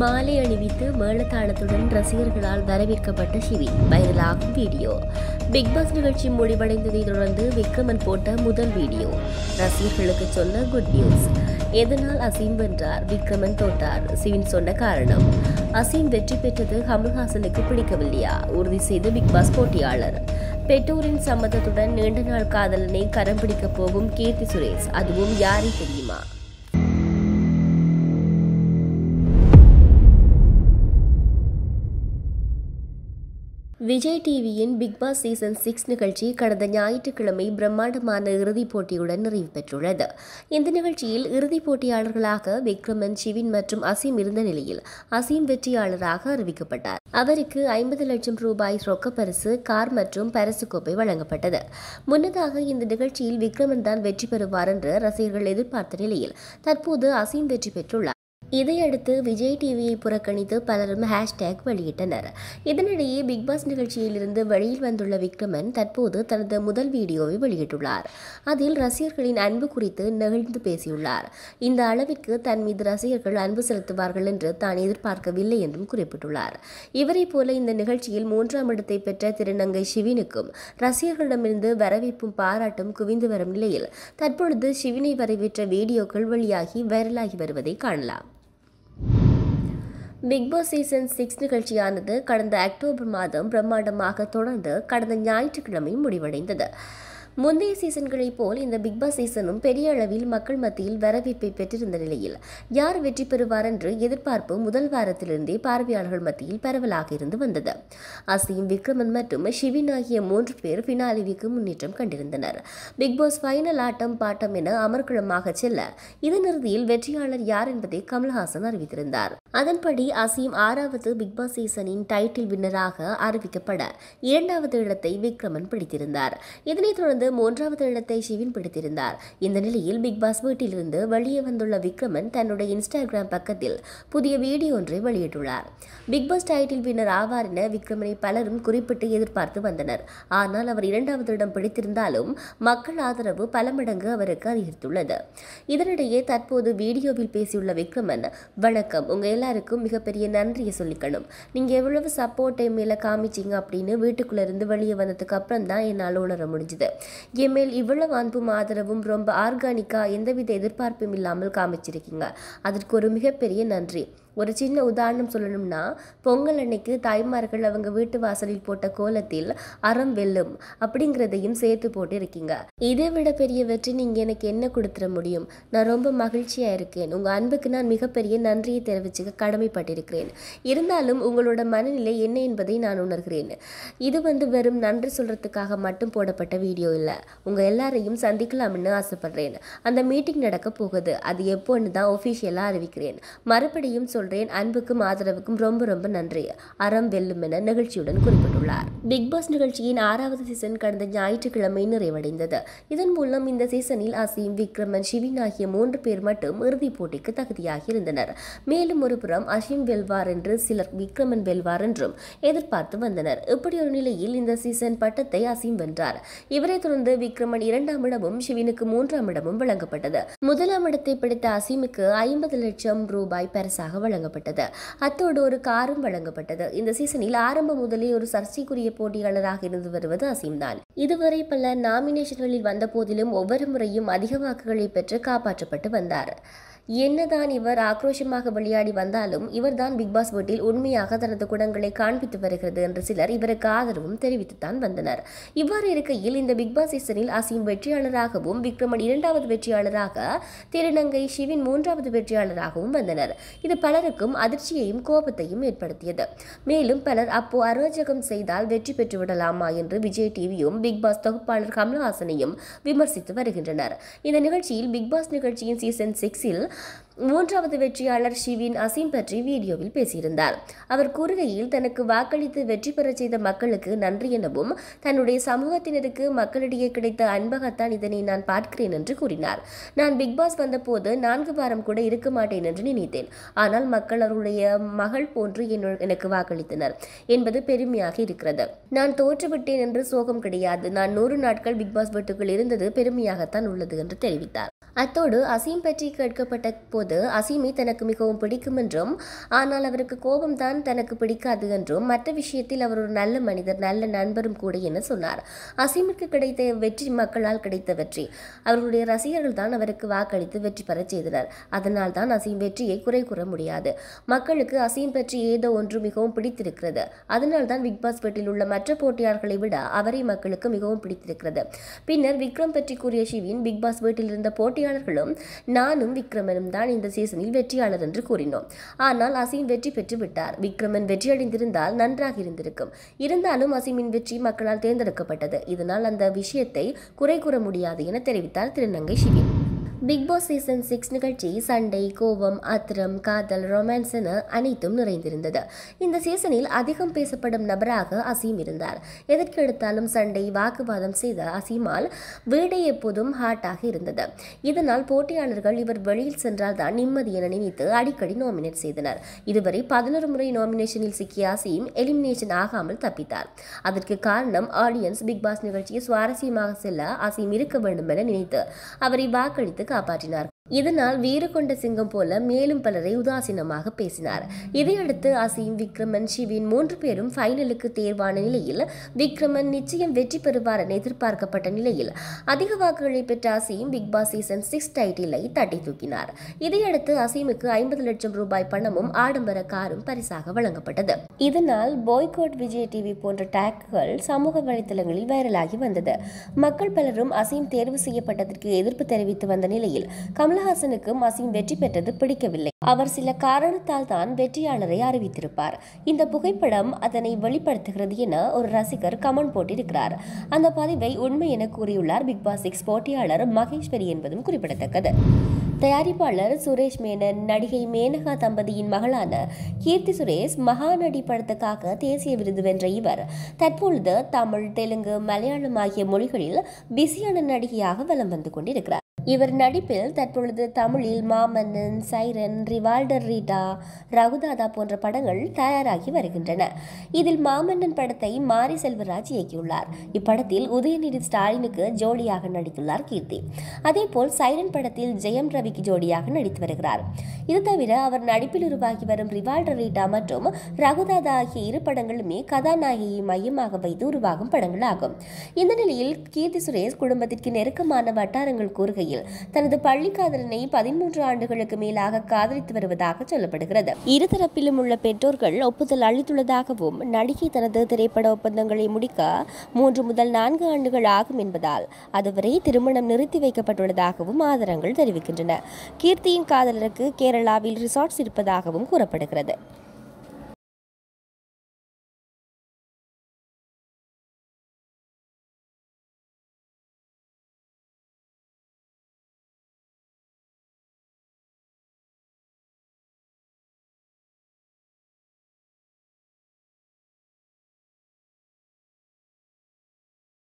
மாலை அணிவித்து மேளதாளத்துடன் ரசிகர்களால் வரவேற்கப்பட்ட சிவி வைரலாகும் வீடியோ பிக் பாஸ் நிகழ்ச்சி முடிவடைந்ததை தொடர்ந்து விக்ரமன் போட்ட முதல் வீடியோ ரசிகர்களுக்கு சொன்ன குட் நியூஸ் எதனால் அசீம் வென்றார் விக்ரமன் தோட்டார் சிவின் சொன்ன காரணம் அசீம் வெற்றி பெற்றது கமல்ஹாசனுக்கு பிடிக்கவில்லையா உறுதி செய்த பிக் பாஸ் போட்டியாளர் பெற்றோரின் சம்மதத்துடன் நீண்ட நாள் காதலனை கரம் பிடிக்கப் போகும் கீர்த்தி சுரேஷ் அதுவும் யாரை தெரியுமா விஜய் டிவியின் பிக் பாஸ் சீசன் சிக்ஸ் நிகழ்ச்சி கடந்த ஞாயிற்றுக்கிழமை பிரம்மாண்டமான இறுதிப் போட்டியுடன் நிறைவு பெற்றுள்ளது இந்த நிகழ்ச்சியில் இறுதிப் போட்டியாளர்களாக விக்ரமன் சிவின் மற்றும் அசீம் இருந்த நிலையில் அசீம் வெற்றியாளராக அறிவிக்கப்பட்டார் அவருக்கு ஐம்பது லட்சம் ரூபாய் ரொக்கப் பரிசு கார் மற்றும் பரிசு கோப்பை வழங்கப்பட்டது முன்னதாக இந்த நிகழ்ச்சியில் விக்ரமன் தான் வெற்றி பெறுவார் என்று ரசிகர்கள் எதிர்பார்த்த நிலையில் தற்போது அசீம் வெற்றி பெற்றுள்ளார் இதையடுத்து விஜய் டிவியை புறக்கணித்து பலரும் ஹேஷ்டேக் வெளியிட்டனர் இதனிடையே பிக் பாஸ் நிகழ்ச்சியிலிருந்து வெளியில் வந்துள்ள விக்ரமன் தற்போது தனது முதல் வீடியோவை வெளியிட்டுள்ளார் அதில் ரசிகர்களின் அன்பு குறித்து நெகிழ்ந்து பேசியுள்ளார் இந்த அளவிற்கு தன் மீது ரசிகர்கள் அன்பு செலுத்துவார்கள் என்று தான் எதிர்பார்க்கவில்லை என்றும் குறிப்பிட்டுள்ளார் இவரைப் போல இந்த நிகழ்ச்சியில் மூன்றாம் இடத்தை பெற்ற திருநங்கை சிவினுக்கும் ரசிகர்களிடமிருந்து வரவேற்பும் பாராட்டும் குவிந்து வரும் நிலையில் தற்பொழுது சிவினை வரவேற்ற வீடியோக்கள் வெளியாகி வைரலாகி வருவதை காணலாம் பிக் பாஸ் சீசன் சிக்ஸ் நிகழ்ச்சியானது கடந்த அக்டோபர் மாதம் பிரம்மாண்டமாக தொடர்ந்து கடந்த ஞாயிற்றுக்கிழமை முடிவடைந்தது முந்தைய சீசன்களைப் போல் இந்த பிக் பாஸ் சீசனும் பெரிய அளவில் மக்கள் மத்தியில் வரவேற்பை பெற்றிருந்த நிலையில் யார் வெற்றி பெறுவார் என்று எதிர்பார்ப்பு முதல் வாரத்திலிருந்தே பார்வையாளர்கள் மத்தியில் பரவலாக இருந்து வந்தது அசீம் விக்ரமன் மற்றும் ஷிவின் ஆகிய மூன்று பேர் ஃபினாலிவிக்கு முன்னேற்றம் கண்டிருந்தனர் பிக் பாஸ் ஃபைனல் ஆட்டம் பாட்டம் என அமர்க்களமாக செல்ல இதன் இறுதியில் வெற்றியாளர் யார் என்பதை கமல்ஹாசன் அறிவித்திருந்தார் அதன்படி அசீம் ஆறாவது பிக் பாஸ் சீசனின் டைட்டில் வின்னராக அறிவிக்கப்பட இரண்டாவது இடத்தை விக்ரமன் பிடித்திருந்தார் இதனைத் தொடர்ந்து மூன்றாவது இடத்தை ஷிவின் பிடித்திருந்தார் இந்த நிலையில் பிக் பாஸ் வீட்டிலிருந்து வெளியே வந்துள்ள விக்ரமன் தன்னுடைய இன்ஸ்டாகிராம் பக்கத்தில் புதிய வீடியோ ஒன்றை வெளியிட்டுள்ளார் பிக் பாஸ் டைட்டில் வின்னர் ஆவார் என விக்ரமனை பலரும் குறிப்பிட்டு எதிர்பார்த்து வந்தனர் ஆனால் அவர் இரண்டாவது இடம் பிடித்திருந்தாலும் மக்கள் ஆதரவு பல மடங்கு அவருக்கு அதிகரித்துள்ளது இதனிடையே தற்போது வீடியோவில் பேசியுள்ள விக்ரமன் வணக்கம் உங்க எல்லாருக்கும் மிகப்பெரிய நன்றியை சொல்லிக்கணும் நீங்க எவ்வளவு சப்போர்ட் என் மேல காமிச்சீங்க அப்படின்னு வீட்டுக்குள்ள இருந்து வெளியே வந்ததுக்கு அப்புறம் தான் என்னால் உணர முடிஞ்சுது என் மேல் இவ்வளவு அன்பும் ஆதரவும் ரொம்ப ஆர்கானிக்கா எந்தவித எதிர்பார்ப்பும் இல்லாமல் காமிச்சிருக்கீங்க அதற்கு ஒரு மிகப்பெரிய நன்றி ஒரு சின்ன உதாரணம் சொல்லணும்னா பொங்கல் அன்னைக்கு தாய்மார்கள் அவங்க வீட்டு வாசலில் போட்ட கோலத்தில் அறம் வெல்லும் அப்படிங்கிறதையும் சேர்த்து போட்டு இருக்கீங்க இதை விட பெரிய வெற்றி நீங்க எனக்கு என்ன கொடுத்துட முடியும் நான் ரொம்ப மகிழ்ச்சியா இருக்கேன் உங்க அன்புக்கு நான் மிகப்பெரிய நன்றியை தெரிவிச்சுக்க கடமைப்பட்டிருக்கிறேன் இருந்தாலும் உங்களோட மனநிலை என்ன என்பதை நான் உணர்கிறேன் இது வந்து வெறும் நன்றி சொல்றதுக்காக மட்டும் போடப்பட்ட வீடியோ இல்லை உங்க எல்லாரையும் சந்திக்கலாம்னு ஆசைப்படுறேன் அந்த மீட்டிங் நடக்க போகுது அது எப்போன்னு தான் ஒஃபிஷியலாக அறிவிக்கிறேன் மறுபடியும் சொல்றேன் அன்புக்கும் ஆதரவுக்கும் ரொம்ப ரொம்ப நன்றி அறம் வெல்லும் என நிகழ்ச்சியுடன் குறிப்பிட்டுள்ளார் பிக் பாஸ் நிகழ்ச்சியின் ஆறாவது சீசன் கடந்த ஞாயிற்றுக்கிழமை நிறைவடைந்தது இதன் மூலம் இந்த சீசனில் அசீம் விக்ரமன் ஷிவின் ஆகிய மூன்று பேர் மட்டும் இறுதிப் போட்டிக்கு தகுதியாகி இருந்தனர் மேலும் ஒரு புறம் அசீம் வெல்வார் என்று சிலர் விக்ரமன் வெல்வார் என்றும் எதிர்பார்த்து வந்தனர் இப்படி ஒரு நிலையில் இந்த சீசன் பட்டத்தை அசீம் வென்றார் இவரை தொடர்ந்து விக்ரமன் இரண்டாம் இடமும் ஷிவினுக்கு மூன்றாம் இடமும் வழங்கப்பட்டது முதலாம் இடத்தை பிடித்த அசீமுக்கு ஐம்பது லட்சம் ரூபாய் பரிசாக வழங்கப்பட்டது அத்தோடு ஒரு காரும் வழங்கப்பட்டது இந்த சீசனில் ஆரம்பம் முதலே ஒரு சர்ச்சைக்குரிய போட்டியாளராக இருந்து வருவது அசீம் தான் இதுவரை பல நாமினேஷன்களில் வந்த போதிலும் ஒவ்வொரு முறையும் அதிக வாக்குகளை பெற்று காப்பாற்றப்பட்டு வந்தார் என்னதான் இவர் ஆக்ரோஷமாக விளையாடி வந்தாலும் இவர்தான் பிக் பாஸ் வீட்டில் உண்மையாக தனது குணங்களை காண்பித்து வருகிறது என்று சிலர் இவருக்கு ஆதரவும் தெரிவித்துத்தான் வந்தனர் இவ்வாறு இருக்கையில் இந்த பிக் பாஸ் சீசனில் அசீம் வெற்றியாளராகவும் விக்ரமன் இரண்டாவது வெற்றியாளராக திருநங்கை சிவின் மூன்றாவது வெற்றியாளராகவும் வந்தனர் இது பலருக்கும் அதிர்ச்சியையும் கோபத்தையும் ஏற்படுத்தியது மேலும் பலர் அப்போ அரோஜகம் செய்தால் வெற்றி பெற்று விடலாமா என்று விஜய் டிவியும் பிக் பாஸ் தொகுப்பாளர் கமல்ஹாசனையும் விமர்சித்து வருகின்றனர் இந்த நிகழ்ச்சியில் பிக் பாஸ் நிகழ்ச்சியின் சீசன் சிக்ஸில் மூன்றாவது வெற்றியாளர் ஷிவின் அசீம் பற்றி வீடியோவில் பேசியிருந்தார் அவர் கூறுகையில் தனக்கு வாக்களித்து வெற்றி பெறச் செய்த மக்களுக்கு நன்றி எனவும் தன்னுடைய சமூகத்தினருக்கு மக்களிடையே கிடைத்த அன்பகத்தான் இதனை நான் பார்க்கிறேன் என்று கூறினார் நான் பிக் பாஸ் வந்தபோது நான்கு வாரம் கூட இருக்க மாட்டேன் என்று நினைத்தேன் ஆனால் மக்கள் அவருடைய மகள் போன்று என்னோ- எனக்கு வாக்களித்தனர் என்பது பெருமையாக இருக்கிறது நான் தோற்றுவிட்டேன் என்று சோகம் கிடையாது நான் நூறு நாட்கள் பிக் பாஸ் வீட்டுக்குள் இருந்தது பெருமையாகத்தான் உள்ளது என்று தெரிவித்தார் அத்தோடு அசீம் பற்றி கேட்கப்பட்ட போது போது அசீமை தனக்கு மிகவும் பிடிக்கும் என்றும் ஆனால் அவருக்கு கோபம் தான் தனக்கு பிடிக்காது என்றும் மற்ற விஷயத்தில் அவர் ஒரு நல்ல மனிதர் நல்ல நண்பரும் கூட என சொன்னார் அசீமிற்கு கிடைத்த வெற்றி மக்களால் கிடைத்த வெற்றி அவர்களுடைய ரசிகர்கள் தான் அவருக்கு வாக்களித்து வெற்றி பெறச் செய்தனர் அதனால் தான் அசீம் வெற்றியை குறை கூற முடியாது மக்களுக்கு அசீம் பற்றி ஏதோ ஒன்று மிகவும் பிடித்திருக்கிறது அதனால் தான் பிக் பாஸ் வீட்டில் உள்ள மற்ற போட்டியாளர்களை விட அவரை மக்களுக்கு மிகவும் பிடித்திருக்கிறது பின்னர் விக்ரம் பற்றி கூறிய ஷிவின் பிக் பாஸ் வீட்டில் இருந்த போட்டியாளர்களும் நானும் விக்ரமனும் தான் இந்த சீசனில் வெற்றியாளர் என்று கூறினோம் ஆனால் அசீம் வெற்றி பெற்று விட்டார் விக்ரமன் வெற்றியடைந்திருந்தால் நன்றாக இருந்திருக்கும் இருந்தாலும் அசீமின் வெற்றி மக்களால் தேர்ந்தெடுக்கப்பட்டது இதனால் அந்த விஷயத்தை குறை கூற முடியாது என தெரிவித்தார் திருநங்கை Shivin Bigg Boss season six நிகழ்ச்சி சண்டை கோபம் ஆத்திரம் காதல் ரொமான்ஸ் என அனைத்தும் நிறைந்திருந்தது இந்த சீசனில் அதிகம் பேசப்படும் நபராக அசீம் இருந்தார் எதற்கு எடுத்தாலும் சண்டை வாக்குவாதம் செய்த அசீமால் வீடே எப்போதும் ஹாட்டாக இருந்தது இதனால் போட்டியாளர்கள் இவர் வெளியில் சென்றால் தான் நிம்மதி என நினைத்து அடிக்கடி நாமினேட் செய்தனர் இதுவரை பதினொரு முறை நாமினேஷனில் சிக்கிய அசீம் எலிமினேஷன் ஆகாமல் தப்பித்தார் அதற்கு காரணம் ஆடியன்ஸ் பிக் பாஸ் நிகழ்ச்சியை சுவாரஸ்யமாக செல்ல அசீம் இருக்க வேண்டும் என நினைத்து அவரை வாக்களித்து காப்பாற்றினார் இதனால் வீறு கொண்ட சிங்கம் போல மேலும் பலரை உதாசீனமாக பேசினார் இதையடுத்து அசீம் விக்ரமன் ஷிவின் மூன்று பேரும் ஃபைனலுக்கு தேர்வான நிலையில் விக்ரமன் நிச்சயம் வெற்றி பெறுவார் என எதிர்பார்க்கப்பட்ட நிலையில் அதிக வாக்குகளை பெற்ற Azeem Bigg Boss season six டைட்டிலை தட்டி தூக்கினார் இதையடுத்து அசீமுக்கு ஐம்பது லட்சம் ரூபாய் பணமும் ஆடம்பர காரும் பரிசாக வழங்கப்பட்டது இதனால் பாய்காட் விஜய் டிவி போன்ற டேக்குகள் சமூக வலைதளங்களில் வைரலாகி வந்தது மக்கள் பலரும் அசீம் தேர்வு செய்யப்பட்டதற்கு எதிர்ப்பு தெரிவித்து வந்த நிலையில் கமலஹாசனுக்கும் அசீம் வெற்றி பெற்றது பிடிக்கவில்லை அவர் சில காரணத்தால் தான் வெற்றியாளரை அறிவித்திருப்பார் இந்த புகைப்படம் அதனை வெளிப்படுத்துகிறது என ஒரு ரசிகர் கமெண்ட் போட்டிருக்கிறார் அந்த பதிவை உண்மை என கூறியுள்ளார் பிக் பாஸ் சிக்ஸ் போட்டியாளர் மகேஸ்வரி என்பதும் குறிப்பிடத்தக்கது தயாரிப்பாளர் சுரேஷ் மேனன் நடிகை மேனகா தம்பதியின் மகளான கீர்த்தி சுரேஷ் மகாநடி படத்துக்காக தேசிய விருது வென்ற இவர் தற்பொழுது தமிழ் தெலுங்கு மலையாளம் ஆகிய மொழிகளில் பிஸியான நடிகையாக வலம் வந்து கொண்டிருக்கிறார் இவர் நடிப்பில் தற்பொழுது தமிழில் மாமன்னன் சைரன் ரிவால்டர் ரீட்டா ரகுதாதா போன்ற படங்கள் தயாராகி வருகின்றன இதில் மாமன்னன் படத்தை மாரி செல்வராஜ் இயக்கியுள்ளார் இப்படத்தில் உதயநிதி ஸ்டாலினுக்கு ஜோடியாக நடித்துள்ளார் கீர்த்தி அதேபோல் சைரன் படத்தில் ஜெயம் ரவிக்கு ஜோடியாக நடித்து வருகிறார் இது தவிர அவர் நடிப்பில் உருவாகி வரும் ரிவால்டர் ரீட்டா மற்றும் ரகுதாதா ஆகிய இரு படங்களுமே கதாநாயகியை மையமாக வைத்து உருவாகும் படங்கள் ஆகும் இந்த நிலையில் கீர்த்தி சுரேஷ் குடும்பத்திற்கு நெருக்கமான வட்டாரங்கள் கூறுகையில் தனது பள்ளி காதலனை பதிமூன்று ஆண்டுகளுக்கு மேலாக காதலித்து வருவதாக சொல்லப்படுகிறது இருதரப்பிலும் உள்ள பெற்றோர்கள் ஒப்புதல் அளித்துள்ளதாகவும் நடிகை தனது திரைப்பட ஒப்பந்தங்களை முடிக்க மூன்று முதல் நான்கு ஆண்டுகள் ஆகும் என்பதால் அதுவரை திருமணம் நிறுத்தி வைக்கப்பட்டுள்ளதாகவும் ஆதாரங்கள் தெரிவிக்கின்றன கீர்த்தியின் காதலருக்கு கேரளாவில் ரிசார்ட்ஸ் இருப்பதாகவும் கூறப்படுகிறது